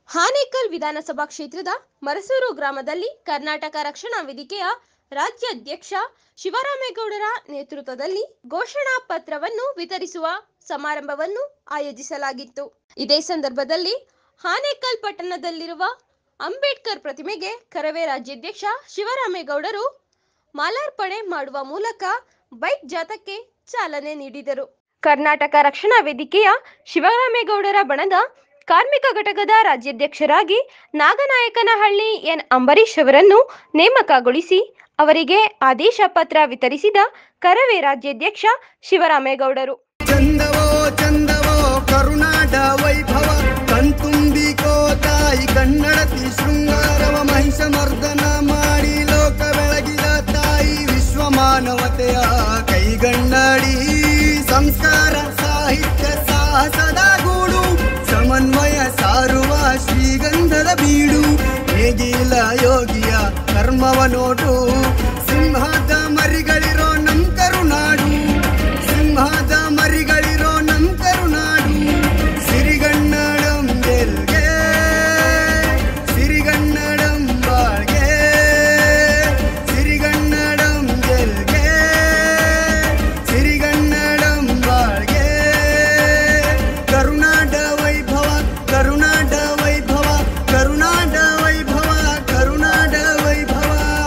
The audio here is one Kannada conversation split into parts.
ಆನೇಕಲ್ ವಿಧಾನಸಭಾ ಕ್ಷೇತ್ರದ ಮರಸೂರು ಗ್ರಾಮದಲ್ಲಿ ಕರ್ನಾಟಕ ರಕ್ಷಣಾ ವೇದಿಕೆಯ ರಾಜ್ಯಾಧ್ಯಕ್ಷ ಶಿವರಾಮೇಗೌಡರ ನೇತೃತ್ವದಲ್ಲಿ ಘೋಷಣಾ ಪತ್ರವನ್ನು ವಿತರಿಸುವ ಸಮಾರಂಭವನ್ನು ಆಯೋಜಿಸಲಾಗಿತ್ತು ಇದೇ ಸಂದರ್ಭದಲ್ಲಿ ಆನೇಕಲ್ ಪಟ್ಟಣದಲ್ಲಿರುವ ಅಂಬೇಡ್ಕರ್ ಪ್ರತಿಮೆಗೆ ಕರವೇ ರಾಜ್ಯಾಧ್ಯಕ್ಷ ಶಿವರಾಮೇಗೌಡರು ಮಾಲಾರ್ಪಣೆ ಮಾಡುವ ಮೂಲಕ ಬೈಕ್ ಜಾಥಾಕ್ಕೆ ಚಾಲನೆ ನೀಡಿದರು ಕರ್ನಾಟಕ ರಕ್ಷಣಾ ವೇದಿಕೆಯ ಶಿವರಾಮೇಗೌಡರ ಬಣದ ಕಾರ್ಮಿಕ ಘಟಕದ ರಾಜ್ಯಾಧ್ಯಕ್ಷರಾಗಿ ನಾಗನಾಯಕನಹಳ್ಳಿ ಎನ್ ಅಂಬರೀಶ್ ಅವರನ್ನು ನೇಮಕಗೊಳಿಸಿ ಅವರಿಗೆ ಆದೇಶ ಪತ್ರ ವಿತರಿಸಿದ ಕರವೇ ರಾಜ್ಯಾಧ್ಯಕ್ಷ ಶಿವರಾಮೇಗೌಡರು ಚಂದವೋ ಚಂದವೋ ಕರುನಾಟ ವೈಭವ ಕಣ್ತುಂಬಿಕೋ ತಾಯಿ ಕನ್ನಡತಿ ಶೃಂಗಾರವ ಮಹಿಷ ಮರ್ದನ ಮಾಡಿ ಲೋಕ ಬೆಳಗಿದ ತಾಯಿ ವಿಶ್ವ ಮಾನವತೆಯ ಕೈಗಣ್ಣಡಿ ಸಂಸ್ಕಾರ ಸಾಹಿತ್ಯ ಸಾಹಸದ ಗೂಡು ಸಮನ್ವಯ ಸಾರುವ ಶ್ರೀಗಂಧದ ಬೀಡು ನೇಗಿಲ ಯೋಗಿಯ ಕರ್ಮವ ನೋಡು ಸಿಂಹದ ಮರಿಗಳಿರೋ ನಮ್ ಕರುನಾಡು ಸಿಂಹದ ಮರಿಗಳಿರೋ ನಮ್ ಕರುನಾಡು ಸಿರಿಗನ್ನಡಂ ಗೆಲ್ಗೆ ಸಿರಿಗನ್ನಡಂ ಬಾಳ್ಗೆ ಸಿರಿಗನ್ನಡಂ ಗೆಲ್ಗೆ ಸಿರಿಗನ್ನಡಂ ಬಾಳ್ಗೆ ಕರುನಾಡ ವೈಭವ ಕರುನಾಡ ವೈಭವ ಕರುನಾಡ ವೈಭವ ಕರುನಾಡ ವೈಭವ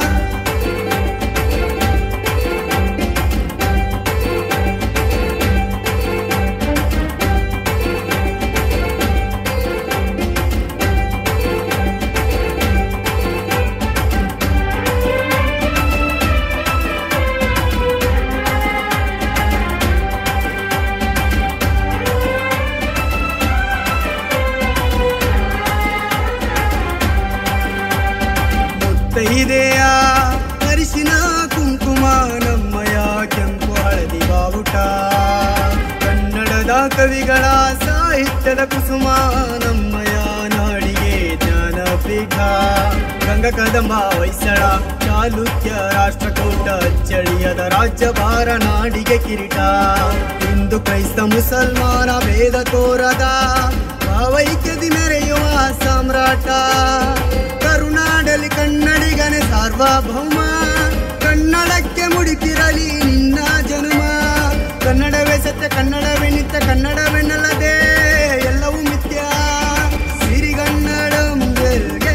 ಮುತ್ತೈದೆಯ ಅರಿಶಿನ ಕುಂಕುಮ ನಮ್ಮಯ ಕೆಂಪು ಹಳದಿ ಬಾವುಟ ಕನ್ನಡದ ಕವಿಗಳ ಸಾಹಿತ್ಯದ ಕುಸುಮ ನಮ್ಮಯ ನಾಡಿಗೆ ಜ್ಞಾನಪೀಠ ಗಂಗ ಕದಂಬ ಹೊಯ್ಸಳ ಚಾಲುಕ್ಯ ರಾಷ್ಟ್ರಕೂಟ ಅಚ್ಚಳಿಯದ ರಾಜ್ಯಭಾರ ನಾಡಿಗೆ ಕಿರೀಟ ಹಿಂದೂ ಕ್ರೈಸ್ತ ಮುಸಲ್ಮಾನ ಭೇದ ತೋರದ ಭಾವೈಕ್ಯದಿ ಮೆರೆಯುವ ಸಾಮ್ರಾಟ ಕರುನಾಡಲಿ ಕನ್ನಡಿಗನೆ ಸಾರ್ವಭೌಮ ಕನ್ನಡಕ್ಕೆ ಮುಡಿಪಿರಲಿ ನಿನ್ನ ಜನುಮ ಕನ್ನಡವೇ ಸತ್ಯ ಕನ್ನಡವೇ ನಿತ್ಯ ಕನ್ನಡವೆನ್ನಲ್ಲದೆ ಎಲ್ಲವೂ ಮಿಥ್ಯ ಸಿರಿಗನ್ನಡಂ ಗೆಲ್ಗೆ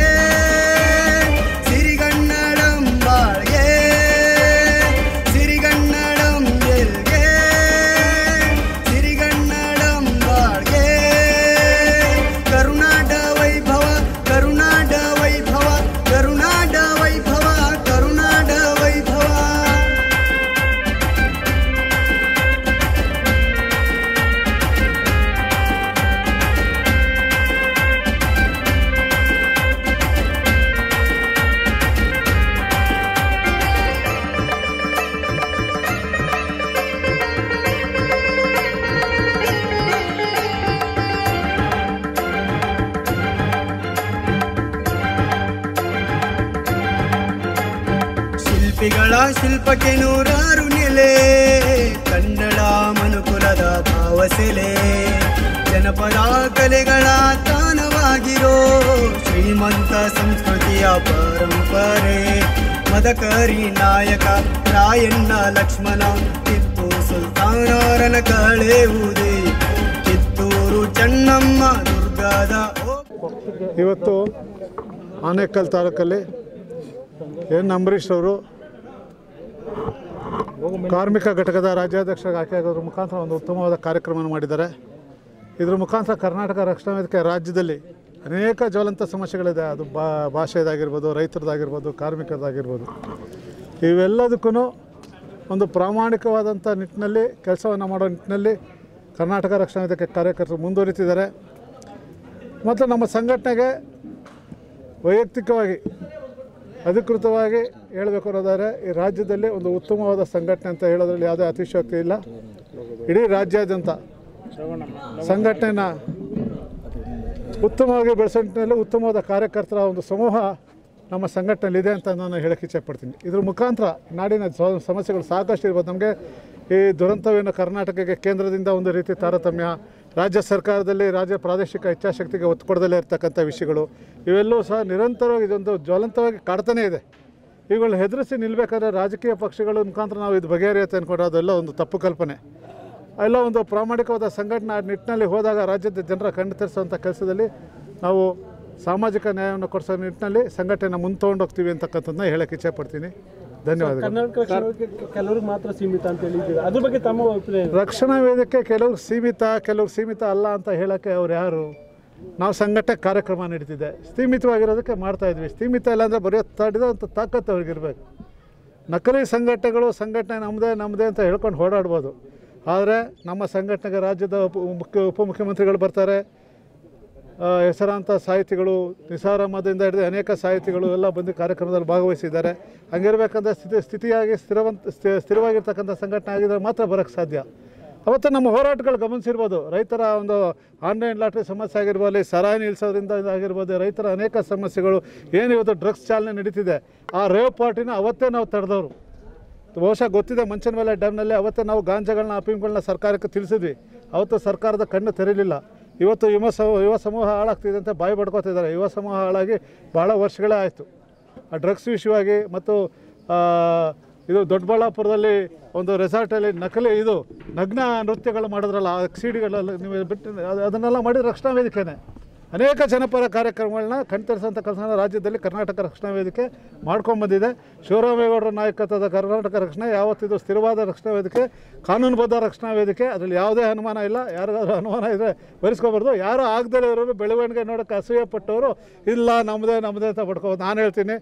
ಸಿರಿಗನ್ನಡಂ ಬಾಳ್ಗೆ ಸಿರಿಗನ್ನಡಂ ಗೆಲ್ಗೆ ಸಿರಿಗನ್ನಡಂ ಬಾಳ್ಗೆ ಕರುನಾಡ ವೈಭವ ಕರುನಾಡ ವೈಭವ ಕರುನಾಡ ವೈಭವ ಕರುನಾಡ ವೈಭವ ಶಿಲ್ಪಿಗಳ ಶಿಲ್ಪಕ್ಕೆ ನೂರಾರು ನೆಲೆ ಕನ್ನಡ ಮನುಕುಲದ ಭಾವಸೆಲೆ ಜನಪದ ಕಲೆಗಳ ತಾಣವಾಗಿರೋ ಶ್ರೀಮಂತ ಸಂಸ್ಕೃತಿಯ ಪರಂಪರೆ ಮದಕರಿ ನಾಯಕ ರಾಯಣ್ಣ ಲಕ್ಷ್ಮಣ ಟಿಪ್ಪು ಸುಲ್ತಾನರನ ಕಳೆಯುವುದೇ ಕಿತ್ತೂರು ಚೆನ್ನಮ್ಮ ದುರ್ಗದ ಓ ಇವತ್ತು ಆನೇಕಲ್ ತಾಲೂಕಲ್ಲಿ ಎನ್ ಅಂಬರೀಷ್ ಅವರು ಕಾರ್ಮಿಕ ಘಟಕದ ರಾಜ್ಯಾಧ್ಯಕ್ಷರಾಗಿ ಆಯ್ಕೆಯಾಗೋದ್ರ ಮುಖಾಂತರ ಒಂದು ಉತ್ತಮವಾದ ಕಾರ್ಯಕ್ರಮವನ್ನು ಮಾಡಿದ್ದಾರೆ ಇದ್ರ ಮುಖಾಂತರ ಕರ್ನಾಟಕ ರಕ್ಷಣಾ ವೇದಿಕೆ ರಾಜ್ಯದಲ್ಲಿ ಅನೇಕ ಜ್ವಲಂತ ಸಮಸ್ಯೆಗಳಿದೆ ಅದು ಬಾ ಭಾಷೆದಾಗಿರ್ಬೋದು ರೈತರದಾಗಿರ್ಬೋದು ಕಾರ್ಮಿಕರದಾಗಿರ್ಬೋದು ಇವೆಲ್ಲದಕ್ಕೂ ಒಂದು ಪ್ರಾಮಾಣಿಕವಾದಂಥ ನಿಟ್ಟಿನಲ್ಲಿ ಕೆಲಸವನ್ನು ಮಾಡೋ ನಿಟ್ಟಿನಲ್ಲಿ ಕರ್ನಾಟಕ ರಕ್ಷಣಾ ವೇದಿಕೆ ಕಾರ್ಯಕರ್ತರು ಮುಂದುವರಿತಿದ್ದಾರೆ ಮತ್ತು ನಮ್ಮ ಸಂಘಟನೆಗೆ ವೈಯಕ್ತಿಕವಾಗಿ ಅಧಿಕೃತವಾಗಿ ಹೇಳಬೇಕು ಅನ್ನೋದಾದರೆ ಈ ರಾಜ್ಯದಲ್ಲಿ ಒಂದು ಉತ್ತಮವಾದ ಸಂಘಟನೆ ಅಂತ ಹೇಳೋದ್ರಲ್ಲಿ ಯಾವುದೇ ಅತಿಶಯೋಕ್ತಿ ಇಲ್ಲ ಇಡೀ ರಾಜ್ಯಾದ್ಯಂತ ಸಂಘಟನೆನ ಉತ್ತಮವಾಗಿ ಬೆಳೆಸೋ ನಿಟ್ಟಿನಲ್ಲಿ ಉತ್ತಮವಾದ ಕಾರ್ಯಕರ್ತರ ಒಂದು ಸಮೂಹ ನಮ್ಮ ಸಂಘಟನೆಯಲ್ಲಿ ಇದೆ ಅಂತ ನಾನು ಹೇಳಕ್ಕೆ ಇಚ್ಛೆಪಡ್ತೀನಿ ಇದ್ರ ಮುಖಾಂತರ ನಾಡಿನ ಸ- ಸಮಸ್ಯೆಗಳು ಸಾಕಷ್ಟು ಇರ್ಬೋದು ನಮಗೆ ಈ ದುರಂತವೇನು ಕರ್ನಾಟಕಕ್ಕೆ ಕೇಂದ್ರದಿಂದ ಒಂದು ರೀತಿ ತಾರತಮ್ಯ ರಾಜ್ಯ ಸರ್ಕಾರದಲ್ಲಿ ರಾಜ್ಯ ಪ್ರಾದೇಶಿಕ ಇಚ್ಛಾಶಕ್ತಿಗೆ ಒತ್ತು ಕೊಡದಲ್ಲೇ ಇರ್ತಕ್ಕಂಥ ವಿಷಯಗಳು ಇವೆಲ್ಲವೂ ಸಹ ನಿರಂತರವಾಗಿ ಇದೊಂದು ಜ್ವಲಂತವಾಗಿ ಕಾಡ್ತಾನೇ ಇದೆ ಇವುಗಳನ್ನ ಹೆದರಿಸಿ ನಿಲ್ಲಬೇಕಾದ್ರೆ ರಾಜಕೀಯ ಪಕ್ಷಗಳ ಮುಖಾಂತರ ನಾವು ಇದು ಬಗೆಹರಿಯುತ್ತೆ ಅಂದ್ಕೊಂಡ್ರೆ ಅದೆಲ್ಲ ಒಂದು ತಪ್ಪು ಕಲ್ಪನೆ ಎಲ್ಲ ಒಂದು ಪ್ರಾಮಾಣಿಕವಾದ ಸಂಘಟನೆ ಆ ನಿಟ್ಟಿನಲ್ಲಿ ಹೋದಾಗ ರಾಜ್ಯದ ಜನರ ಕಣ್ಣು ತೆರೆಸುವಂಥ ಕೆಲಸದಲ್ಲಿ ನಾವು ಸಾಮಾಜಿಕ ನ್ಯಾಯವನ್ನು ಕೊಡಿಸೋ ನಿಟ್ಟಿನಲ್ಲಿ ಸಂಘಟನೆ ಮುಂದೆ ತೊಗೊಂಡೋಗ್ತೀವಿ ಅಂತಕ್ಕಂಥದ್ದನ್ನ ಹೇಳಕ್ಕೆ ಇಚ್ಛೆಪಡ್ತೀನಿ ಧನ್ಯವಾದಗಳು ಕರ್ನಾಟಕ ರಕ್ಷಣೆ ಕೆಲವ್ರಿಗೆ ಮಾತ್ರ ಸೀಮಿತ ಅಂತ ಹೇಳಿದ್ದೀವಿ ಅದ್ರ ಬಗ್ಗೆ ತಮ್ಮ ಅಭಿಪ್ರಾಯ ಏನು? ರಕ್ಷಣಾ ವೇದಿಕೆ ಕೆಲವ್ರು ಸೀಮಿತ ಕೆಲವ್ರು ಸೀಮಿತ ಅಲ್ಲ ಅಂತ ಹೇಳೋಕ್ಕೆ ಅವ್ರು ಯಾರು ನಾವು ಸಂಘಟನೆ ಕಾರ್ಯಕ್ರಮ ನಡೀತಿದೆ ಸೀಮಿತವಾಗಿರೋದಕ್ಕೆ ಮಾಡ್ತಾ ಇದ್ವಿ ಸೀಮಿತ ಇಲ್ಲ ಅಂದರೆ ಬರೆಯೋ ತಡೆದ ಅಂತ ತಾಕತ್ತು ಅವ್ರಿಗಿರ್ಬೇಕು ನಕಲಿ ಸಂಘಟನೆಗಳು ಸಂಘಟನೆ ನಮ್ಮದೇ ನಮ್ಮದೇ ಅಂತ ಹೇಳ್ಕೊಂಡು ಓಡಾಡ್ಬೋದು ಆದರೆ ನಮ್ಮ ಸಂಘಟನೆಗೆ ರಾಜ್ಯದ ಉಪ ಮುಖ್ಯ ಉಪಮುಖ್ಯಮಂತ್ರಿಗಳು ಬರ್ತಾರೆ ಆ, ಹೆಸರಾಂತ ಸಾಹಿತಿಗಳು ನಿಸಾರ್ ಅಹಮದಿಂದ ಹಿಡಿದು ಅನೇಕ ಸಾಹಿತಿಗಳು ಎಲ್ಲ ಬಂದು ಕಾರ್ಯಕ್ರಮದಲ್ಲಿ ಭಾಗವಹಿಸಿದ್ದಾರೆ ಹಂಗಿರ್ಬೇಕಂದ್ರೆ ಸ್ಥಿತಿ ಸ್ಥಿತಿಯಾಗಿ ಸ್ಥಿರವಂತ ಸ್ಥಿ- ಸ್ಥಿರವಾಗಿರ್ತಕ್ಕಂಥ ಸಂಘಟನೆ ಆಗಿದ್ರೆ ಮಾತ್ರ ಬರೋಕ್ಕೆ ಸಾಧ್ಯ ಅವತ್ತು ನಮ್ಮ ಹೋರಾಟಗಳು ಗಮನಿಸಿರ್ಬೋದು ರೈತರ ಒಂದು ಆನ್ಲೈನ್ ಲಾಟ್ರಿ ಸಮಸ್ಯೆ ಆಗಿರ್ಬೋದು ಸರಾಯಿ ನಿಲ್ಲಿಸೋದ್ರಿಂದ ಆಗಿರ್ಬೋದು ರೈತರ ಅನೇಕ ಸಮಸ್ಯೆಗಳು ಏನು ಇವತ್ತು ಡ್ರಗ್ಸ್ ಚಾಲನೆ ನಡೀತಿದೆ ಆ ರೇವ್ ಪಾರ್ಟಿನ ಅವತ್ತೇ ನಾವು ತಡೆದವರು ಬಹುಶಃ ಗೊತ್ತಿದೆ ಮಂಚನ ಮೇಲೆ ಡ್ಯಾಮ್ನಲ್ಲಿ ಅವತ್ತೇ ನಾವು ಗಾಂಜಾಗಳನ್ನ ಅಫೀಮ್ಗಳನ್ನ ಸರ್ಕಾರಕ್ಕೆ ತಿಳಿಸಿದ್ವಿ ಅವತ್ತು ಸರ್ಕಾರದ ಕಣ್ಣು ತೆರೀಲಿಲ್ಲ ಇವತ್ತು ಯುವ ಸಮೂಹ ಯುವ ಸಮೂಹ ಹಾಳಾಗ್ತಿದೆ ಅಂತ ಬಾಯಿ ಪಡ್ಕೋತಿದ್ದಾರೆ ಯುವ ಸಮೂಹ ಹಾಳಾಗಿ ಭಾಳ ವರ್ಷಗಳೇ ಆಯಿತು ಆ ಡ್ರಗ್ಸ್ ವಿಷಯವಾಗಿ ಮತ್ತು ಆ, ಇದು ದೊಡ್ಡಬಳ್ಳಾಪುರದಲ್ಲಿ ಒಂದು ರೆಸಾರ್ಟಲ್ಲಿ ನಕಲಿ ಇದು ನಗ್ನ ನೃತ್ಯಗಳು ಮಾಡಿದ್ರಲ್ಲ ಆ ಸಿಡಿಗಳೆಲ್ಲ ನೀವು ಬಿಟ್ಟು ಅದು- ಅದನ್ನೆಲ್ಲ ಮಾಡಿ ರಕ್ಷಣಾ ವೇದಿಕೆನೇ ಅನೇಕ ಜನಪರ ಕಾರ್ಯಕ್ರಮಗಳನ್ನ ಕಣ್ತರಿಸುವಂಥ ಕೆಲಸನ ರಾಜ್ಯದಲ್ಲಿ ಕರ್ನಾಟಕ ರಕ್ಷಣಾ ವೇದಿಕೆ ಮಾಡ್ಕೊಂಬಂದಿದೆ ಶಿವರಾಮೇಗೌಡರ ನಾಯಕತ್ವದ ಕರ್ನಾಟಕ ರಕ್ಷಣೆ ಯಾವತ್ತಿದು ಸ್ಥಿರವಾದ ರಕ್ಷಣಾ ವೇದಿಕೆ ಕಾನೂನುಬದ್ಧ ರಕ್ಷಣಾ ವೇದಿಕೆ ಅದರಲ್ಲಿ ಯಾವುದೇ ಅನುಮಾನ ಇಲ್ಲ ಯಾರಿಗಾದ್ರೂ ಅನುಮಾನ ಇದ್ದರೆ ಬರೆಸ್ಕೊಬಾರ್ದು ಯಾರು ಆಗದಲ್ಲೇ ಇರೋರು ಬೆಳವಣಿಗೆ ನೋಡೋಕ್ಕೆ ಅಸೂಯೆ ಪಟ್ಟವರು ಇಲ್ಲ ನಮ್ಮದೇ ನಮ್ಮದೇ ಅಂತ ಪಡ್ಕೋಬೋದು ನಾನು ಹೇಳ್ತೀನಿ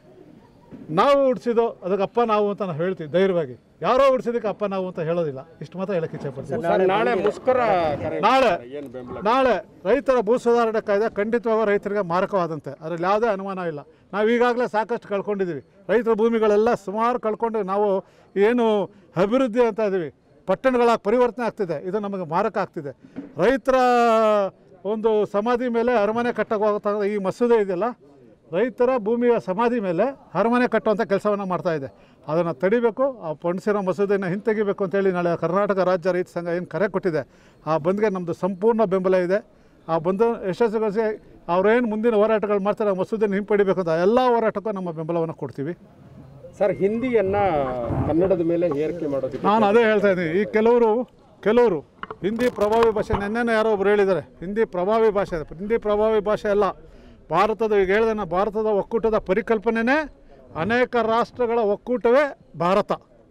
ನಾವು ಉಡ್ಸಿದ್ದು ಅದಕ್ಕೆ ಅಪ್ಪ ನಾವು ಅಂತ ನಾನು ಹೇಳ್ತೀವಿ ಧೈರ್ಯವಾಗಿ ಯಾರೋ ಉಡ್ಸಿದ್ದಕ್ಕೆ ಅಪ್ಪ ನಾವು ಅಂತ ಹೇಳೋದಿಲ್ಲ ಇಷ್ಟು ಮಾತ್ರ ಹೇಳಕ್ಕೆ ಇಚ್ಛೆಪಡ್ತೀನಿ ನಾಳೆ ಮುಷ್ಕರ ಕರೆ ನಾಳೆ ಏನು ಬೆಂಬಲ ನಾಳೆ ರೈತರ ಭೂ ಸುಧಾರಣೆ ಕಾಯ್ದೆ ಖಂಡಿತವಾಗೂ ರೈತರಿಗೆ ಮಾರಕವಾದಂತೆ ಅದರಲ್ಲಿ ಯಾವುದೇ ಅನುಮಾನ ಇಲ್ಲ ನಾವು ಈಗಾಗಲೇ ಸಾಕಷ್ಟು ಕಳ್ಕೊಂಡಿದ್ದೀವಿ ರೈತರ ಭೂಮಿಗಳೆಲ್ಲ ಸುಮಾರು ಕಳ್ಕೊಂಡು ನಾವು ಏನು ಅಭಿವೃದ್ಧಿ ಅಂತ ಇದ್ದೀವಿ ಪಟ್ಟಣಗಳಾಗಿ ಪರಿವರ್ತನೆ ಆಗ್ತಿದೆ ಇದು ನಮಗೆ ಮಾರಕ ಆಗ್ತಿದೆ ರೈತರ ಒಂದು ಸಮಾಧಿ ಮೇಲೆ ಅರಮನೆ ಕಟ್ಟಕ್ಕೆ ಹೋಗ್ತಾ ಈ ಮಸೂದೆ ಇದೆಯಲ್ಲ ರೈತರ ಭೂಮಿಯ ಸಮಾಧಿ ಮೇಲೆ ಅರಮನೆ ಕಟ್ಟುವಂಥ ಕೆಲಸವನ್ನು ಮಾಡ್ತಾ ಇದೆ ಅದನ್ನು ತಡಿಬೇಕು ಆ ಪೊಣಸಿರೋ ಮಸೂದೆಯನ್ನು ಹಿಂತೆಗಿಬೇಕು ಅಂತೇಳಿ ನಾಳೆ ಕರ್ನಾಟಕ ರಾಜ್ಯ ರೈತ ಸಂಘ ಏನು ಕರೆ ಕೊಟ್ಟಿದೆ ಆ ಬಂದ್ಗೆ ನಮ್ಮದು ಸಂಪೂರ್ಣ ಬೆಂಬಲ ಇದೆ ಆ ಬಂದು ಯಶಸ್ವಿಗೊಳಿಸಿ ಅವ್ರೇನು ಮುಂದಿನ ಹೋರಾಟಗಳು ಮಾಡ್ತಾರೆ ಆ ಮಸೂದೆನ ಹಿಂಪಡಿಬೇಕು ಅಂತ ಎಲ್ಲ ಹೋರಾಟಕ್ಕೂ ನಮ್ಮ ಬೆಂಬಲವನ್ನು ಕೊಡ್ತೀವಿ ಸರ್ ಹಿಂದಿಯನ್ನ ಕನ್ನಡದ ಮೇಲೆ ಹೇರಿಕೆ ಮಾಡೋದಕ್ಕೆ ನಾನು ಅದೇ ಹೇಳ್ತಾ ಇದ್ದೀನಿ ಈ ಕೆಲವರು ಕೆಲವರು ಹಿಂದಿ ಪ್ರಭಾವಿ ಭಾಷೆ ನೆನ್ನೆನೇ ಯಾರೋ ಒಬ್ರು ಹೇಳಿದ್ದಾರೆ ಹಿಂದಿ ಪ್ರಭಾವಿ ಭಾಷೆ ಹಿಂದಿ ಪ್ರಭಾವಿ ಭಾಷೆ ಅಲ್ಲ ಭಾರತದ ಈಗ ಹೇಳಿದೆ ನಾನು ಭಾರತದ ಒಕ್ಕೂಟದ ಪರಿಕಲ್ಪನೆನೇ ಅನೇಕ ರಾಷ್ಟ್ರಗಳ ಒಕ್ಕೂಟವೇ ಭಾರತ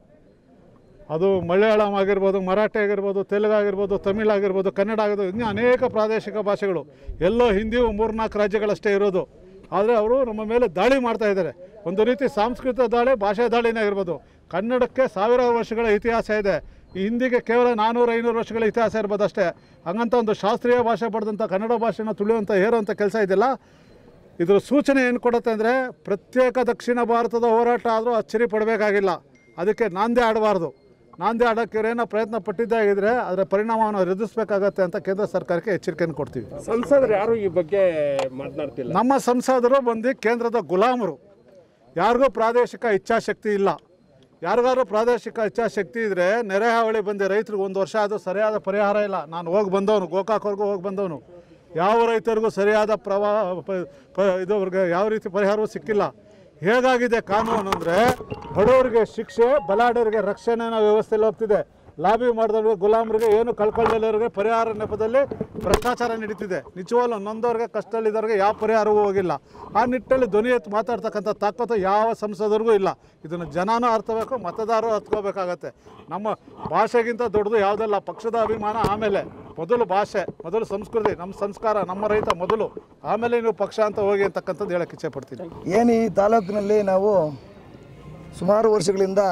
ಅದು ಮಲಯಾಳಂ ಆಗಿರ್ಬೋದು ಮರಾಠಿ ಆಗಿರ್ಬೋದು ತೆಲುಗು ಆಗಿರ್ಬೋದು ತಮಿಳ್ ಆಗಿರ್ಬೋದು ಕನ್ನಡ ಆಗಿರ್ಬೋದು ಇನ್ನೂ ಅನೇಕ ಪ್ರಾದೇಶಿಕ ಭಾಷೆಗಳು ಎಲ್ಲೋ ಹಿಂದಿಯು ಮೂರ್ನಾಲ್ಕು ರಾಜ್ಯಗಳಷ್ಟೇ ಇರೋದು ಆದರೆ ಅವರು ನಮ್ಮ ಮೇಲೆ ದಾಳಿ ಮಾಡ್ತಾ ಇದ್ದಾರೆ ಒಂದು ರೀತಿ ಸಾಂಸ್ಕೃತಿಕ ದಾಳಿ ಭಾಷೆ ದಾಳಿನೇ ಆಗಿರ್ಬೋದು ಕನ್ನಡಕ್ಕೆ ಸಾವಿರಾರು ವರ್ಷಗಳ ಇತಿಹಾಸ ಇದೆ ಈ ಹಿಂದಿಗೆ ಕೇವಲ ನಾನ್ನೂರು ಐನೂರು ವರ್ಷಗಳ ಇತಿಹಾಸ ಇರ್ಬೋದು ಅಷ್ಟೇ ಹಂಗಂತ ಒಂದು ಶಾಸ್ತ್ರೀಯ ಭಾಷೆ ಪಡೆದಂಥ ಕನ್ನಡ ಭಾಷೆನ ತುಳಿಯುವಂಥ ಹೇರುವಂಥ ಕೆಲಸ ಇದೆಯಲ್ಲ ಇದ್ರ ಸೂಚನೆ ಏನು ಕೊಡುತ್ತೆ ಅಂದರೆ ಪ್ರತ್ಯೇಕ ದಕ್ಷಿಣ ಭಾರತದ ಹೋರಾಟ ಆದರೂ ಅಚ್ಚರಿ ಪಡಬೇಕಾಗಿಲ್ಲ ಅದಕ್ಕೆ ನಾಂದೇ ಆಡಬಾರ್ದು ನಾಂದೇ ಆಡೋಕ್ಕೆ ಇವರೇನೋ ಪ್ರಯತ್ನ ಪಟ್ಟಿದ್ದಾಗಿದ್ರೆ ಅದರ ಪರಿಣಾಮವನ್ನು ಎದುರಿಸಬೇಕಾಗತ್ತೆ ಅಂತ ಕೇಂದ್ರ ಸರ್ಕಾರಕ್ಕೆ ಎಚ್ಚರಿಕೆಯನ್ನು ಕೊಡ್ತೀವಿ ಸಂಸದರು ಯಾರು ಈ ಬಗ್ಗೆ ಮಾತನಾಡ್ತಿಲ್ಲ ನಮ್ಮ ಸಂಸದರು ಬಂದು ಕೇಂದ್ರದ ಗುಲಾಮರು ಯಾರಿಗೂ ಪ್ರಾದೇಶಿಕ ಇಚ್ಛಾಶಕ್ತಿ ಇಲ್ಲ ಯಾರಿಗಾದ್ರೂ ಪ್ರಾದೇಶಿಕ ಇಚ್ಛಾಶಕ್ತಿ ಇದ್ದರೆ ನೆರೆ ಹಾವಳಿ ಬಂದು ರೈತರಿಗೆ ಒಂದು ವರ್ಷ ಆದರೂ ಸರಿಯಾದ ಪರಿಹಾರ ಇಲ್ಲ ನಾನು ಹೋಗಿ ಬಂದವನು ಗೋಕಾಕ್ವರೆಗೂ ಹೋಗಿ ಬಂದವನು ಯಾವ ರೈತರಿಗೂ ಸರಿಯಾದ ಪ್ರವಾಹ ಪ- ಪ- ಇದುವರೆಗೆ ಯಾವ ರೀತಿ ಪರಿಹಾರವೂ ಸಿಕ್ಕಿಲ್ಲ ಹೇಗಾಗಿದೆ ಕಾನೂನು ಅಂದರೆ ಬಡವರಿಗೆ ಶಿಕ್ಷೆ ಬಲಾಢ್ಯರಿಗೆ ರಕ್ಷಣೆನ ವ್ಯವಸ್ಥೆಯಲ್ಲಿ ಹೋಗ್ತಿದೆ ಲಾಬಿ ಮಾಡಿದವ್ರಿಗೆ ಗುಲಾಮರಿಗೆ ಏನು ಕಳ್ಕೊಳ್ಳದವ್ರಿಗೆ ಪರಿಹಾರ ನೆಪದಲ್ಲಿ ಭ್ರಷ್ಟಾಚಾರ ನಡೀತಿದೆ ನಿಜವಾಗ್ಲೂ ನೊಂದವ್ರಿಗೆ ಕಷ್ಟದಲ್ಲಿದ್ದವ್ರಿಗೆ ಯಾವ ಪರಿಹಾರವೂ ಹೋಗಿಲ್ಲ ಆ ನಿಟ್ಟಲ್ಲಿ ಧ್ವನಿ ಎತ್ತು ಮಾತಾಡ್ತಕ್ಕಂಥ ತಾಕತ್ತು ಯಾವ ಸಂಸದರಿಗೂ ಇಲ್ಲ ಇದನ್ನು ಜನನೂ ಅರ್ಥಬೇಕು ಮತದಾರರು ಅರ್ಥಕೋಬೇಕಾಗತ್ತೆ ನಮ್ಮ ಭಾಷೆಗಿಂತ ದೊಡ್ಡದು ಯಾವುದಲ್ಲ ಪಕ್ಷದ ಅಭಿಮಾನ ಆಮೇಲೆ ಮೊದಲು ಭಾಷೆ ಮೊದಲು ಸಂಸ್ಕೃತಿ ನಮ್ಮ ಸಂಸ್ಕಾರ ನಮ್ಮ ರೈತ ಮೊದಲು ಆಮೇಲೆ ನೀವು ಪಕ್ಷ ಅಂತ ಹೋಗಿ ಅಂತಕ್ಕಂಥದ್ದು ಹೇಳಕ್ಕೆ ಇಚ್ಛೆ ಪಡ್ತೀನಿ ಏನು ಈ ತಾಲೂಕಿನಲ್ಲಿ ನಾವು ಸುಮಾರು ವರ್ಷಗಳಿಂದ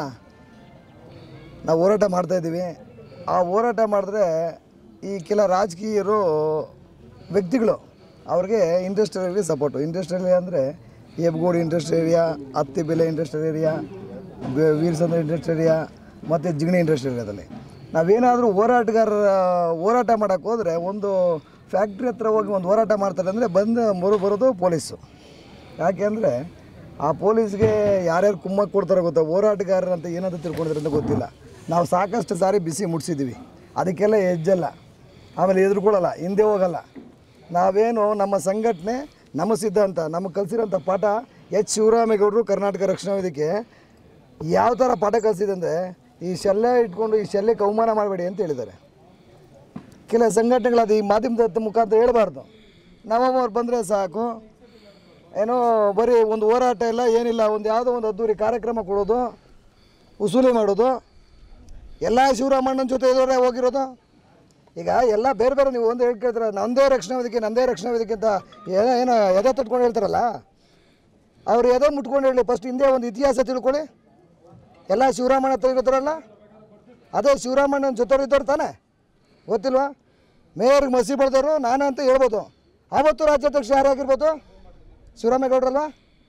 ನಾವು ಹೋರಾಟ ಮಾಡ್ತಾಯಿದ್ದೀವಿ ಆ ಹೋರಾಟ ಮಾಡಿದ್ರೆ ಈ ಕೆಲ ರಾಜಕೀಯರು ವ್ಯಕ್ತಿಗಳು ಅವ್ರಿಗೆ industrial area support industrial area ಅಂದರೆ Hebbagodi industrial area Hattibele industrial area ಬೆ- ವೀರಸಂದ್ರ ಇಂಡಸ್ಟ್ರಿಯಲ್ ಏರಿಯಾ ಮತ್ತು ಜಿಗಣಿ ಇಂಡಸ್ಟ್ರಿಯಲ್ ಏರಿಯಾದಲ್ಲಿ ನಾವೇನಾದರೂ ಹೋರಾಟಗಾರರ ಹೋರಾಟ ಮಾಡೋಕ್ಕೆ ಹೋದರೆ ಒಂದು ಫ್ಯಾಕ್ಟ್ರಿ ಹತ್ರ ಹೋಗಿ ಒಂದು ಹೋರಾಟ ಮಾಡ್ತಾರೆ ಅಂದರೆ ಬಂದು ಮರು ಬರೋದು ಪೊಲೀಸು ಯಾಕೆಂದರೆ ಆ ಪೊಲೀಸ್ಗೆ ಯಾರ್ಯಾರು ಕುಮ್ಮಕ್ಕೆ ಕೊಡ್ತಾರೋ ಗೊತ್ತಾ ಹೋರಾಟಗಾರರು ಅಂತ ಏನಂತ ತಿಳ್ಕೊಂಡಿದ್ದಾರೆ ಅಂತ ಗೊತ್ತಿಲ್ಲ ನಾವು ಸಾಕಷ್ಟು ಸಾರಿ ಬಿಸಿ ಮುಟ್ಸಿದ್ದೀವಿ ಅದಕ್ಕೆಲ್ಲ ಹೆಜ್ಜಲ್ಲ ಆಮೇಲೆ ಎದುರುಕೊಳ್ಳಲ್ಲ ಹಿಂದೆ ಹೋಗಲ್ಲ ನಾವೇನು ನಮ್ಮ ಸಂಘಟನೆ ನಮ್ಮ ಸಿದ್ಧಾಂತ ನಮಗೆ ಕಲಿಸಿರೋಂಥ ಪಾಠ ಎಚ್ ಶಿವರಾಮೇಗೌಡರು ಕರ್ನಾಟಕ ರಕ್ಷಣಾ ವೇದಿಕೆ ಯಾವ ಥರ ಪಾಠ ಕಲಿಸಿದೆ ಅಂದರೆ ಈ ಶಲ್ಯ ಇಟ್ಕೊಂಡು ಈ ಶಲ್ಯಕ್ಕೆ ಅವಮಾನ ಮಾಡಬೇಡಿ ಅಂತ ಹೇಳಿದ್ದಾರೆ ಕೆಲ ಸಂಘಟನೆಗಳು ಅದು ಈ ಮಾಧ್ಯಮದ ಮುಖಾಂತರ ಹೇಳಬಾರ್ದು ನವಮ್ಮವ್ರು ಬಂದರೆ ಸಾಕು ಏನೋ ಬರೀ ಒಂದು ಹೋರಾಟ ಇಲ್ಲ ಏನಿಲ್ಲ ಒಂದು ಯಾವುದೋ ಒಂದು ಅದ್ದೂರಿ ಕಾರ್ಯಕ್ರಮ ಕೊಡೋದು ವಸೂಲಿ ಮಾಡೋದು ಎಲ್ಲ ಶಿವರಾಮಣ್ಣನ ಜೊತೆ ಇರೋರೇ ಹೋಗಿರೋದು ಈಗ ಎಲ್ಲ ಬೇರೆ ಬೇರೆ ನೀವು ಒಂದು ಹೇಳ್ಕೊಳ್ತಾರೆ ನಂದೇ ರಕ್ಷಣಾ ವೇದಿಕೆ ನಂದೇ ರಕ್ಷಣಾ ವೇದಿಕೆ ಅಂತ ಏನೋ ಏನೋ ಎದೆ ತಟ್ಕೊಂಡು ಹೇಳ್ತಾರಲ್ಲ ಅವ್ರು ಎದೆ ಮುಟ್ಕೊಂಡು ಹೇಳಿ ಫಸ್ಟ್ ಹಿಂದೆ ಒಂದು ಇತಿಹಾಸ ತಿಳ್ಕೊಳ್ಳಿ ಎಲ್ಲ ಶಿವರಾಮಣ್ಣ ತೆಗಿತಾರಲ್ಲ ಅದೇ ಶಿವರಾಮಣ್ಣನ ಜೊತೆ ಇದ್ದವ್ರು ತಾನೇ ಗೊತ್ತಿಲ್ವಾ ಮೇಯರ್ಗೆ ಮಸಿ ಬೆಳೆದವರು ನಾನು ಅಂತ ಹೇಳ್ಬೋದು ಆವತ್ತು ರಾಜ್ಯಾಧ್ಯಕ್ಷ ಯಾರಾಗಿರ್ಬೋದು ಶಿವರಾಮೇಗೌಡ್ರಲ್ವಾ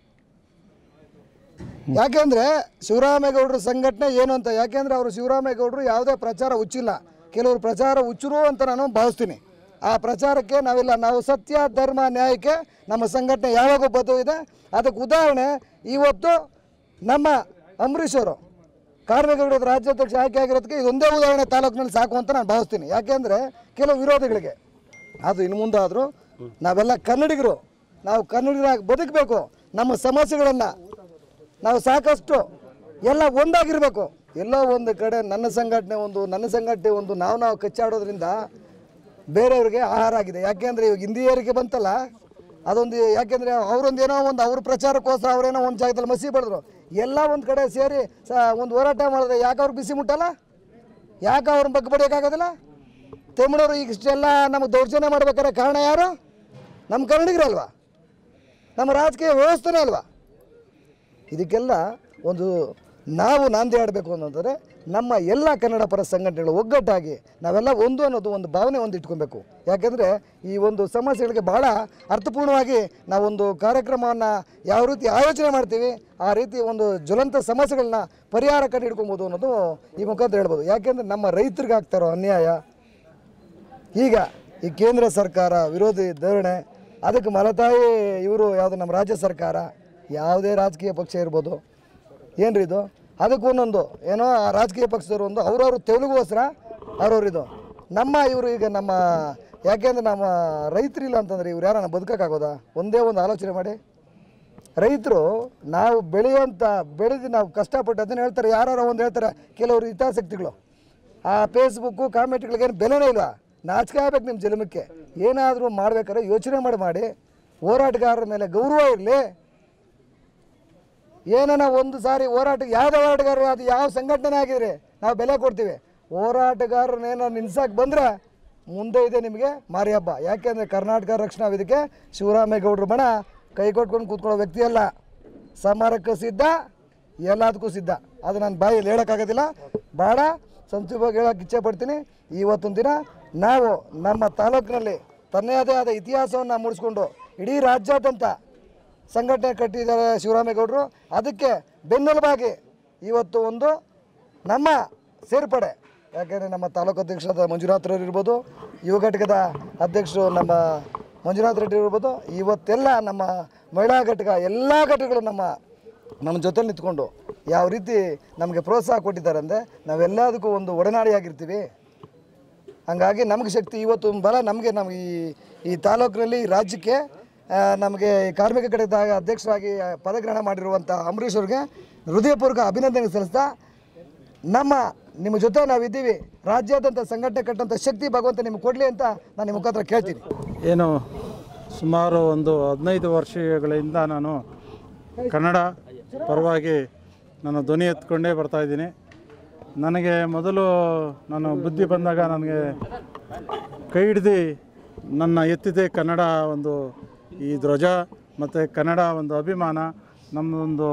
ಯಾಕೆಂದರೆ ಶಿವರಾಮೇಗೌಡರ ಸಂಘಟನೆ ಏನು ಅಂತ ಯಾಕೆಂದರೆ ಅವರು ಶಿವರಾಮೇಗೌಡರು ಯಾವುದೇ ಪ್ರಚಾರ ಹುಚ್ಚಿಲ್ಲ ಕೆಲವರು ಪ್ರಚಾರ ಹುಚ್ಚರು ಅಂತ ನಾನು ಭಾವಿಸ್ತೀನಿ ಆ ಪ್ರಚಾರಕ್ಕೆ ನಾವಿಲ್ಲ ನಾವು ಸತ್ಯ ಧರ್ಮ ನ್ಯಾಯಕ್ಕೆ ನಮ್ಮ ಸಂಘಟನೆ ಯಾವಾಗೂ ಬದ್ಧ ಇದೆ ಅದಕ್ಕೆ ಉದಾಹರಣೆ ಇವತ್ತು ನಮ್ಮ ಅಂಬರೀಷ್ ಅವರು ಕಾರ್ಮಿಕರ ರಾಜ್ಯಾಧ್ಯಕ್ಷ ಆಯ್ಕೆ ಆಗಿರೋದಕ್ಕೆ ಇದೊಂದೇ ಉದಾಹರಣೆ ತಾಲೂಕಿನಲ್ಲಿ ಸಾಕು ಅಂತ ನಾನು ಭಾವಿಸ್ತೀನಿ ಯಾಕೆಂದರೆ ಕೆಲವು ವಿರೋಧಿಗಳಿಗೆ ಅದು ಇನ್ನು ಮುಂದಾದರೂ ನಾವೆಲ್ಲ ಕನ್ನಡಿಗರು ನಾವು ಕನ್ನಡಿಗರಾಗಿ ಬದುಕಬೇಕು ನಮ್ಮ ಸಮಸ್ಯೆಗಳನ್ನು ನಾವು ಸಾಕಷ್ಟು ಎಲ್ಲ ಒಂದಾಗಿರಬೇಕು ಎಲ್ಲೋ ಒಂದು ಕಡೆ ನನ್ನ ಸಂಘಟನೆ ಒಂದು ನನ್ನ ಸಂಘಟನೆ ಒಂದು ನಾವು ನಾವು ಕಚ್ಚಾಡೋದ್ರಿಂದ ಬೇರೆಯವ್ರಿಗೆ ಆಹಾರ ಆಗಿದೆ ಯಾಕೆಂದರೆ ಇವಾಗ ಹಿಂದಿ ಏರಿಕೆ ಬಂತಲ್ಲ ಅದೊಂದು ಯಾಕೆಂದರೆ ಅವರೊಂದು ಏನೋ ಒಂದು ಅವ್ರ ಪ್ರಚಾರಕ್ಕೋಸ್ಕರ ಅವರೇನೋ ಒಂದು ಜಾಗದಲ್ಲಿ ಮಸಿ ಬಡಿದ್ರು ಎಲ್ಲ ಒಂದು ಕಡೆ ಸೇರಿ ಸ ಒಂದು ಹೋರಾಟ ಮಾಡಿದ್ರೆ ಯಾಕೆ ಅವ್ರು ಬಿಸಿ ಮುಟ್ಟಲ್ಲ ಯಾಕೆ ಅವ್ರನ್ನ ಬಗ್ಗೆ ಬಡಿಯೋಕ್ಕಾಗೋದಿಲ್ಲ ತಮಿಳರು ಈಗ ಇಷ್ಟೆಲ್ಲ ನಮಗೆ ದೌರ್ಜನ್ಯ ಮಾಡ್ಬೇಕಾದ್ರೆ ಕಾರಣ ಯಾರು ನಮ್ಮ ಕನ್ನಡಿಗರಲ್ವಾ ನಮ್ಮ ರಾಜಕೀಯ ವ್ಯವಸ್ಥೆನೇ ಅಲ್ವಾ ಇದಕ್ಕೆಲ್ಲ ಒಂದು ನಾವು ನಾಂದಿ ಆಡಬೇಕು ಅನ್ನೋದಾದ್ರೆ ನಮ್ಮ ಎಲ್ಲ ಕನ್ನಡ ಪರ ಸಂಘಟನೆಗಳು ಒಗ್ಗಟ್ಟಾಗಿ ನಾವೆಲ್ಲ ಒಂದು ಅನ್ನೋದು ಒಂದು ಭಾವನೆ ಒಂದು ಇಟ್ಕೊಬೇಕು ಯಾಕೆಂದರೆ ಈ ಒಂದು ಸಮಸ್ಯೆಗಳಿಗೆ ಭಾಳ ಅರ್ಥಪೂರ್ಣವಾಗಿ ನಾವೊಂದು ಕಾರ್ಯಕ್ರಮವನ್ನು ಯಾವ ರೀತಿ ಆಯೋಜನೆ ಮಾಡ್ತೀವಿ ಆ ರೀತಿ ಒಂದು ಜ್ವಲಂತ ಸಮಸ್ಯೆಗಳನ್ನ ಪರಿಹಾರ ಕಂಡು ಹಿಡ್ಕೊಬೋದು ಅನ್ನೋದು ಈ ಮುಖಾಂತರ ಹೇಳ್ಬೋದು ಯಾಕೆಂದರೆ ನಮ್ಮ ರೈತರಿಗೆ ಆಗ್ತಾರೋ ಅನ್ಯಾಯ ಈಗ ಈ ಕೇಂದ್ರ ಸರ್ಕಾರ ವಿರೋಧಿ ಧೋರಣೆ ಅದಕ್ಕೆ ಮಲತಾಯಿ ಇವರು ಯಾವುದು ನಮ್ಮ ರಾಜ್ಯ ಸರ್ಕಾರ ಯಾವುದೇ ರಾಜಕೀಯ ಪಕ್ಷ ಇರ್ಬೋದು ಏನ್ರಿ ಇದು ಅದಕ್ಕೆ ಒಂದೊಂದು ಏನೋ ಆ ರಾಜಕೀಯ ಪಕ್ಷದವರು ಒಂದು ಅವ್ರವ್ರ ತೆಲುಗುಗೋಸ್ಕರ ಅವ್ರವ್ರು ಇದು ನಮ್ಮ ಇವರು ಈಗ ನಮ್ಮ ಯಾಕೆಂದ್ರೆ ನಮ್ಮ ರೈತರಿಲ್ಲ ಅಂತಂದ್ರೆ ಇವ್ರು ಯಾರನ್ನ ಬದುಕೋಕ್ಕಾಗೋದಾ ಒಂದೇ ಒಂದು ಆಲೋಚನೆ ಮಾಡಿ ರೈತರು ನಾವು ಬೆಳೆಯುವಂಥ ಬೆಳೆದು ನಾವು ಕಷ್ಟಪಟ್ಟು ಅದನ್ನು ಹೇಳ್ತಾರೆ ಯಾರು ಒಂದು ಹೇಳ್ತಾರೆ ಕೆಲವರು ಹಿತಾಸಕ್ತಿಗಳು ಆ ಫೇಸ್ಬುಕ್ಕು ಕಾಮೆಂಟ್ಗಳಿಗೇನು ಬೆಲೆನೇ ಇಲ್ಲ ನಾಚಿಕೆ ಆಗ್ಬೇಕು ನಿಮ್ಮ ಜನ್ಮಕ್ಕೆ ಏನಾದರೂ ಮಾಡ್ಬೇಕಾದ್ರೆ ಯೋಚನೆ ಮಾಡಿ ಮಾಡಿ ಹೋರಾಟಗಾರರ ಮೇಲೆ ಗೌರವ ಇರಲಿ ಏನನ ಒಂದು ಸಾರಿ ಹೋರಾಟಕ್ಕೆ ಯಾವುದೇ ಹೋರಾಟಗಾರರು ಅದು ಯಾವ ಸಂಘಟನೆ ಆಗಿದ್ರೆ ನಾವು ಬೆಲೆ ಕೊಡ್ತೀವಿ ಹೋರಾಟಗಾರರನ್ನೇನೋ ನಿಲ್ಸಕ್ಕೆ ಬಂದರೆ ಮುಂದೆ ಇದೆ ನಿಮಗೆ ಮಾರಿ ಹಬ್ಬ ಯಾಕೆಂದರೆ ಕರ್ನಾಟಕ ರಕ್ಷಣಾ ವೇದಿಕೆ ಶಿವರಾಮೇಗೌಡರು ಬಣ ಕೈ ಕೊಟ್ಕೊಂಡು ಕೂತ್ಕೊಳ್ಳೋ ವ್ಯಕ್ತಿ ಅಲ್ಲ ಸಮರಕ್ಕೂ ಸಿದ್ಧ ಎಲ್ಲದಕ್ಕೂ ಸಿದ್ಧ ಅದು ನಾನು ಬಾಯಲ್ಲಿ ಹೇಳೋಕ್ಕಾಗೋದಿಲ್ಲ ಭಾಳ ಸಂಕ್ಷಿಪ್ತವಾಗಿ ಹೇಳೋಕೆ ಇಚ್ಛೆ ಪಡ್ತೀನಿ ಇವತ್ತೊಂದು ದಿನ ನಾವು ನಮ್ಮ ತಾಲೂಕಿನಲ್ಲಿ ತನ್ನದೇ ಆದ ಇತಿಹಾಸವನ್ನು ಮೂಡಿಸ್ಕೊಂಡು ಇಡೀ ರಾಜ್ಯಾದ್ಯಂತ ಸಂಘಟನೆ ಕಟ್ಟಿದ್ದಾರೆ ಶಿವರಾಮೇಗೌಡರು ಅದಕ್ಕೆ ಬೆನ್ನೆಲುಬಾಗಿ ಇವತ್ತು ಒಂದು ನಮ್ಮ ಸೇರ್ಪಡೆ ಯಾಕೆಂದರೆ ನಮ್ಮ ತಾಲೂಕು ಅಧ್ಯಕ್ಷರಾದ ಮಂಜುನಾಥ್ ಇರ್ಬೋದು ಯುವ ಘಟಕದ ಅಧ್ಯಕ್ಷರು ನಮ್ಮ ಮಂಜುನಾಥ್ ರೆಡ್ಡಿ ಇರ್ಬೋದು ಇವತ್ತೆಲ್ಲ ನಮ್ಮ ಮಹಿಳಾ ಘಟಕ ಎಲ್ಲ ಘಟಕಗಳು ನಮ್ಮ ನಮ್ಮ ಜೊತೆ ನಿಂತ್ಕೊಂಡು ಯಾವ ರೀತಿ ನಮಗೆ ಪ್ರೋತ್ಸಾಹ ಕೊಟ್ಟಿದ್ದಾರೆ ಅಂದರೆ ನಾವೆಲ್ಲದಕ್ಕೂ ಒಂದು ಒಡನಾಡಿಯಾಗಿರ್ತೀವಿ ಹಂಗಾಗಿ ನಮಗೆ ಶಕ್ತಿ ಇವತ್ತು ಒಂದು ಬಲ ನಮಗೆ ನಮಗೆ ಈ ಈ ತಾಲೂಕಿನಲ್ಲಿ ಈ ರಾಜ್ಯಕ್ಕೆ ಆ, ನಮಗೆ ಈ ಕಾರ್ಮಿಕ ಘಟಕದ ಅಧ್ಯಕ್ಷರಾಗಿ ಪದಗ್ರಹಣ ಮಾಡಿರುವಂಥ ಅಂಬರೀಷ್ ಅವ್ರಿಗೆ ಹೃದಯಪೂರ್ವಕ ಅಭಿನಂದನೆ ಸಲ್ಲಿಸ್ತಾ ನಮ್ಮ ನಿಮ್ಮ ಜೊತೆ ನಾವಿದ್ದೀವಿ ರಾಜ್ಯಾದ್ಯಂತ ಸಂಘಟನೆ ಕಟ್ಟಂಥ ಶಕ್ತಿ ಭಗವಂತ ನಿಮ್ಗೆ ಕೊಡಲಿ ಅಂತ ನಾನು ನಿಮ್ಮ ಮುಖಾಂತರ ಕೇಳ್ತೀನಿ ಏನು ಸುಮಾರು ಒಂದು ಹದಿನೈದು ವರ್ಷಗಳಿಂದ ನಾನು ಕನ್ನಡ ಪರವಾಗಿ ನಾನು ಧ್ವನಿ ಎತ್ಕೊಂಡೇ ಬರ್ತಾಯಿದ್ದೀನಿ ನನಗೆ ಮೊದಲು ನಾನು ಬುದ್ಧಿ ಬಂದಾಗ ನನಗೆ ಕೈ ಹಿಡ್ದು ನನ್ನ ಎತ್ತಿದೆ ಕನ್ನಡ ಒಂದು ಈ ಧ್ವಜ ಮತ್ತು ಕನ್ನಡ ಒಂದು ಅಭಿಮಾನ ನಮ್ಮದೊಂದು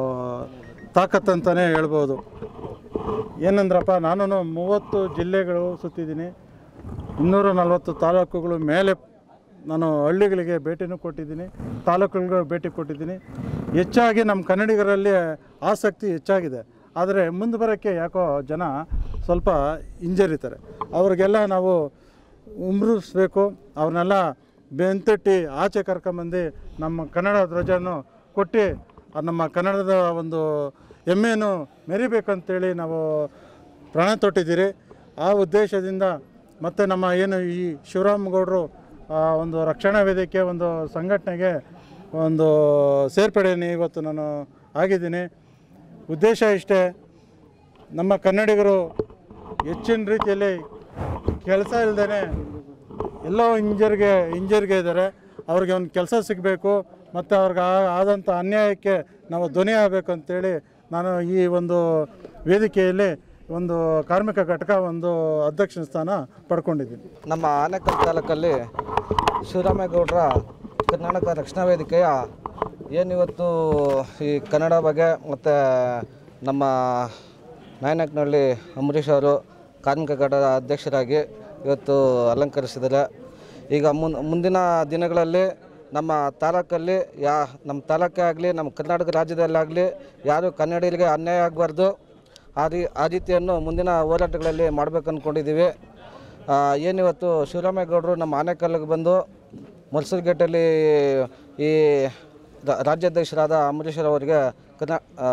ತಾಕತ್ತಂತಲೇ ಹೇಳ್ಬೋದು ಏನಂದ್ರಪ್ಪ ನಾನು ಮೂವತ್ತು ಜಿಲ್ಲೆಗಳು ಸುತ್ತಿದ್ದೀನಿ ಇನ್ನೂರ ನಲವತ್ತು ತಾಲೂಕುಗಳು ಮೇಲೆ ನಾನು ಹಳ್ಳಿಗಳಿಗೆ ಭೇಟಿನೂ ಕೊಟ್ಟಿದ್ದೀನಿ ತಾಲೂಕುಗಳಿಗೆ ಭೇಟಿ ಕೊಟ್ಟಿದ್ದೀನಿ ಹೆಚ್ಚಾಗಿ ನಮ್ಮ ಕನ್ನಡಿಗರಲ್ಲಿ ಆಸಕ್ತಿ ಹೆಚ್ಚಾಗಿದೆ ಆದರೆ ಮುಂದೆ ಬರೋಕ್ಕೆ ಯಾಕೋ ಜನ ಸ್ವಲ್ಪ ಹಿಂಜರಿತಾರೆ ಅವ್ರಿಗೆಲ್ಲ ನಾವು ಉಮ್ರಿಸ್ಬೇಕು ಅವ್ರನ್ನೆಲ್ಲ ಬೆಂತಟ್ಟಿ ಆಚೆ ಕರ್ಕೊಂಬಂದು ನಮ್ಮ ಕನ್ನಡ ಧ್ವಜವನ್ನು ಕೊಟ್ಟು ಆ ನಮ್ಮ ಕನ್ನಡದ ಒಂದು ಹೆಮ್ಮೆಯನ್ನು ಮೆರಿಬೇಕಂತೇಳಿ ನಾವು ಪ್ರಾಣ ತೊಟ್ಟಿದ್ದೀರಿ ಆ ಉದ್ದೇಶದಿಂದ ಮತ್ತು ನಮ್ಮ ಏನು ಈ ಶಿವರಾಮಗೌಡರು ಆ, ಒಂದು ರಕ್ಷಣಾ ವೇದಿಕೆ ಒಂದು ಸಂಘಟನೆಗೆ ಒಂದು ಸೇರ್ಪಡೆಯನ್ನು ಇವತ್ತು ನಾನು ಆಗಿದ್ದೀನಿ ಉದ್ದೇಶ ಇಷ್ಟೇ ನಮ್ಮ ಕನ್ನಡಿಗರು ಹೆಚ್ಚಿನ ರೀತಿಯಲ್ಲಿ ಕೆಲಸ ಇಲ್ಲದೇ ಎಲ್ಲೋ ಇಂಜರ್ಗೆ ಇಂಜರ್ಗೆ ಇದ್ದಾರೆ ಅವ್ರಿಗೆ ಒಂದು ಕೆಲಸ ಸಿಗಬೇಕು ಮತ್ತು ಅವ್ರಿಗೆ ಆ- ಆದಂಥ ಅನ್ಯಾಯಕ್ಕೆ ನಾವು ಧ್ವನಿ ಆಗಬೇಕು ಅಂತೇಳಿ ನಾನು ಈ ಒಂದು ವೇದಿಕೆಯಲ್ಲಿ ಒಂದು ಕಾರ್ಮಿಕ ಘಟಕ ಒಂದು ಅಧ್ಯಕ್ಷ ಸ್ಥಾನ ಪಡ್ಕೊಂಡಿದ್ದೀನಿ ನಮ್ಮ ಆನೇಕಲ್ ತಾಲೂಕಲ್ಲಿ ಶಿವರಾಮೇಗೌಡರ ಕರ್ನಾಟಕ ರಕ್ಷಣಾ ವೇದಿಕೆಯ ಏನಿವತ್ತು ಈ ಕನ್ನಡ ಬಗ್ಗೆ ಮತ್ತು ನಮ್ಮ ನಾಯನಕ್ನಹಳ್ಳಿ ಅಂಬರೀಷ್ ಅವರು ಕಾರ್ಮಿಕ ಘಟಕದ ಅಧ್ಯಕ್ಷರಾಗಿ ಇವತ್ತು ಅಲಂಕರಿಸಿದ್ದಾರೆ ಈಗ ಮುನ್ ಮುಂದಿನ ದಿನಗಳಲ್ಲಿ ನಮ್ಮ ತಾಲೂಕಲ್ಲಿ ಯಾ ನಮ್ಮ ತಾಲೂಕೇ ಆಗಲಿ ನಮ್ಮ ಕರ್ನಾಟಕ ರಾಜ್ಯದಲ್ಲಾಗಲಿ ಯಾರು ಕನ್ನಡಿಗರಿಗೆ ಅನ್ಯಾಯ ಆಗಬಾರ್ದು ಆ ರೀ ಆ ರೀತಿಯನ್ನು ಮುಂದಿನ ಹೋರಾಟಗಳಲ್ಲಿ ಮಾಡಬೇಕು ಅಂದ್ಕೊಂಡಿದ್ದೀವಿ ಆ, ಏನಿವತ್ತು ಶಿವರಾಮೇಗೌಡರು ನಮ್ಮ ಆನೇಕಲ್ಗೆ ಬಂದು ಮಲ್ಸೂರು ಗೇಟಲ್ಲಿ ಈ ರಾ- ರಾಜ್ಯಾಧ್ಯಕ್ಷರಾದ ಅಂಬರೀಷರ್ ಅವರಿಗೆ ಕರ್ನಾ ಆ,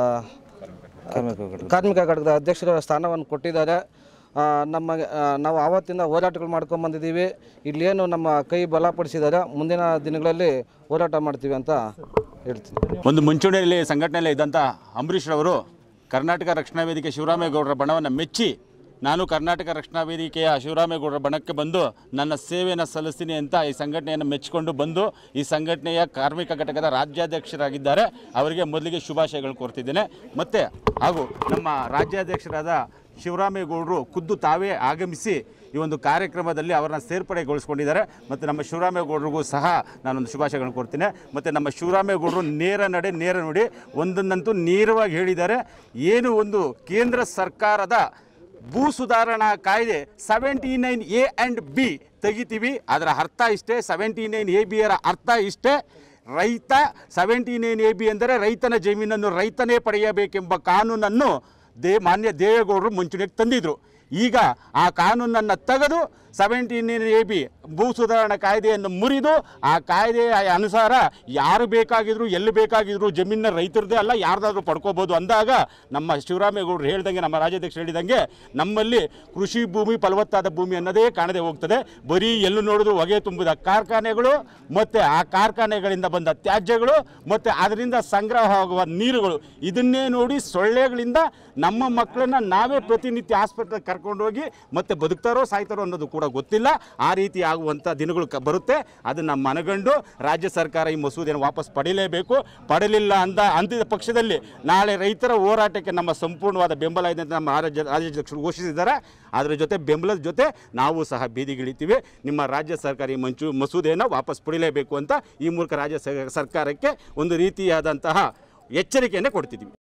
ಕಾರ್ಮಿಕ ಘಟಕದ ಅಧ್ಯಕ್ಷರ ಸ್ಥಾನವನ್ನು ಕೊಟ್ಟಿದ್ದಾರೆ ಆ, ನಮ್ಮ ಆ, ನಾವು ಆವತ್ತಿಂದ ಹೋರಾಟಗಳು ಮಾಡ್ಕೊಂಡು ಬಂದಿದ್ದೀವಿ ಇಲ್ಲೇನು ನಮ್ಮ ಕೈ ಬಲಪಡಿಸಿದ್ದಾರೆ ಮುಂದಿನ ದಿನಗಳಲ್ಲಿ ಹೋರಾಟ ಮಾಡ್ತೀವಿ ಅಂತ ಹೇಳ್ತೀನಿ ಒಂದು ಮುಂಚೂಣಿಯಲ್ಲಿ ಸಂಘಟನೆಯಲ್ಲಿ ಇದ್ದಂಥ ಅಂಬರೀಷ್ ರವರು ಕರ್ನಾಟಕ ರಕ್ಷಣಾ ವೇದಿಕೆ ಶಿವರಾಮೇಗೌಡರ ಬಣವನ್ನು ಮೆಚ್ಚಿ ನಾನು ಕರ್ನಾಟಕ ರಕ್ಷಣಾ ವೇದಿಕೆಯ ಶಿವರಾಮೇಗೌಡರ ಬಣಕ್ಕೆ ಬಂದು ನನ್ನ ಸೇವೆಯನ್ನು ಸಲ್ಲಿಸ್ತೀನಿ ಅಂತ ಈ ಸಂಘಟನೆಯನ್ನು ಮೆಚ್ಚಿಕೊಂಡು ಬಂದು ಈ ಸಂಘಟನೆಯ ಕಾರ್ಮಿಕ ಘಟಕದ ರಾಜ್ಯಾಧ್ಯಕ್ಷರಾಗಿದ್ದಾರೆ ಅವರಿಗೆ ಮೊದಲಿಗೆ ಶುಭಾಶಯಗಳು ಕೋರ್ತಿದ್ದೇನೆ ಮತ್ತು ಹಾಗೂ ನಮ್ಮ ರಾಜ್ಯಾಧ್ಯಕ್ಷರಾದ ಶಿವರಾಮೇಗೌಡರು ಖುದ್ದು ತಾವೇ ಆಗಮಿಸಿ ಈ ಒಂದು ಕಾರ್ಯಕ್ರಮದಲ್ಲಿ ಅವರನ್ನ ಸೇರ್ಪಡೆಗೊಳಿಸ್ಕೊಂಡಿದ್ದಾರೆ ಮತ್ತು ನಮ್ಮ ಶಿವರಾಮೇಗೌಡರಿಗೂ ಸಹ ನಾನೊಂದು ಶುಭಾಶಯಗಳನ್ನು ಕೊಡ್ತೀನಿ ಮತ್ತು ನಮ್ಮ ಶಿವರಾಮೇಗೌಡರು ನೇರ ನಡೆ ನೇರ ನುಡಿ ಒಂದನ್ನಂತೂ ನೇರವಾಗಿ ಹೇಳಿದ್ದಾರೆ ಏನು ಒಂದು ಕೇಂದ್ರ ಸರ್ಕಾರದ ಭೂ ಸುಧಾರಣಾ ಕಾಯ್ದೆ seventy nine A and B ತೆಗಿತೀವಿ ಅದರ ಅರ್ಥ ಇಷ್ಟೇ ಸೆವೆಂಟಿ ನೈನ್ ಎ ಬಿಯರ ಅರ್ಥ ಇಷ್ಟೇ ರೈತ ಸೆವೆಂಟಿ ನೈನ್ ಎ ಬಿ ಅಂದರೆ ರೈತನ ಜಮೀನನ್ನು ರೈತನೇ ಪಡೆಯಬೇಕೆಂಬ ಕಾನೂನನ್ನು ದೇ ಮಾನ್ಯ ದೇವೇಗೌಡರು ಮುಂಚೂಣಿಗೆ ತಂದಿದ್ರು ಈಗ ಆ ಕಾನೂನನ್ನು ತೆಗೆದು ಸೆವೆಂಟೀನ್ ಎ ಬಿ ಭೂ ಸುಧಾರಣಾ ಕಾಯ್ದೆಯನ್ನು ಮುರಿದು ಆ ಕಾಯ್ದೆಯ ಅನುಸಾರ ಯಾರು ಬೇಕಾಗಿದ್ರು ಎಲ್ಲಿ ಬೇಕಾಗಿದ್ರು ಜಮೀನ ರೈತರದೇ ಅಲ್ಲ ಯಾರ್ದಾದ್ರೂ ಪಡ್ಕೋಬೋದು ಅಂದಾಗ ನಮ್ಮ ಶಿವರಾಮೇಗೌಡರು ಹೇಳ್ದಂಗೆ ನಮ್ಮ ರಾಜ್ಯಾಧ್ಯಕ್ಷರು ಹೇಳಿದಂಗೆ ನಮ್ಮಲ್ಲಿ ಕೃಷಿ ಭೂಮಿ ಫಲವತ್ತಾದ ಭೂಮಿ ಅನ್ನೋದೇ ಕಾಣದೆ ಹೋಗ್ತದೆ ಬರೀ ಎಲ್ಲೂ ನೋಡಿದ್ರು ಹೊಗೆ ತುಂಬಿದ ಕಾರ್ಖಾನೆಗಳು ಮತ್ತು ಆ ಕಾರ್ಖಾನೆಗಳಿಂದ ಬಂದ ತ್ಯಾಜ್ಯಗಳು ಮತ್ತು ಅದರಿಂದ ಸಂಗ್ರಹವಾಗುವ ನೀರುಗಳು ಇದನ್ನೇ ನೋಡಿ ಸೊಳ್ಳೆಗಳಿಂದ ನಮ್ಮ ಮಕ್ಕಳನ್ನ ನಾವೇ ಪ್ರತಿನಿತ್ಯ ಆಸ್ಪತ್ರೆಗೆ ಕರ್ಕೊಂಡೋಗಿ ಮತ್ತೆ ಬದುಕ್ತಾರೋ ಸಾಯ್ತಾರೋ ಅನ್ನೋದು ಕೂಡ ಗೊತ್ತಿಲ್ಲ ಆ ರೀತಿ ಆಗುವಂಥ ದಿನಗಳು ಕ ಬರುತ್ತೆ ಅದನ್ನು ಮನಗಂಡು ರಾಜ್ಯ ಸರ್ಕಾರ ಈ ಮಸೂದೆಯನ್ನು ವಾಪಸ್ ಪಡೀಲೇಬೇಕು ಪಡಲಿಲ್ಲ ಅಂದ ಅಂದಿದ ಪಕ್ಷದಲ್ಲಿ ನಾಳೆ ರೈತರ ಹೋರಾಟಕ್ಕೆ ನಮ್ಮ ಸಂಪೂರ್ಣವಾದ ಬೆಂಬಲ ಇದೆ ಅಂತ ನಮ್ಮ ರಾಜ್ಯ ರಾಜ್ಯಾಧ್ಯಕ್ಷರು ಘೋಷಿಸಿದ್ದಾರೆ ಅದರ ಜೊತೆ ಬೆಂಬಲದ ಜೊತೆ ನಾವು ಸಹ ಬೀದಿಗಿಳಿತೀವಿ ನಿಮ್ಮ ರಾಜ್ಯ ಸರ್ಕಾರ ಈ ಮಂಚು ಮಸೂದೆಯನ್ನು ವಾಪಸ್ ಪಡಿಲೇಬೇಕು ಅಂತ ಈ ಮೂಲಕ ರಾಜ್ಯ ಸ- ಸರ್ಕಾರಕ್ಕೆ ಒಂದು ರೀತಿಯಾದಂತಹ ಎಚ್ಚರಿಕೆಯನ್ನು ಕೊಡ್ತಿದ್ದೀವಿ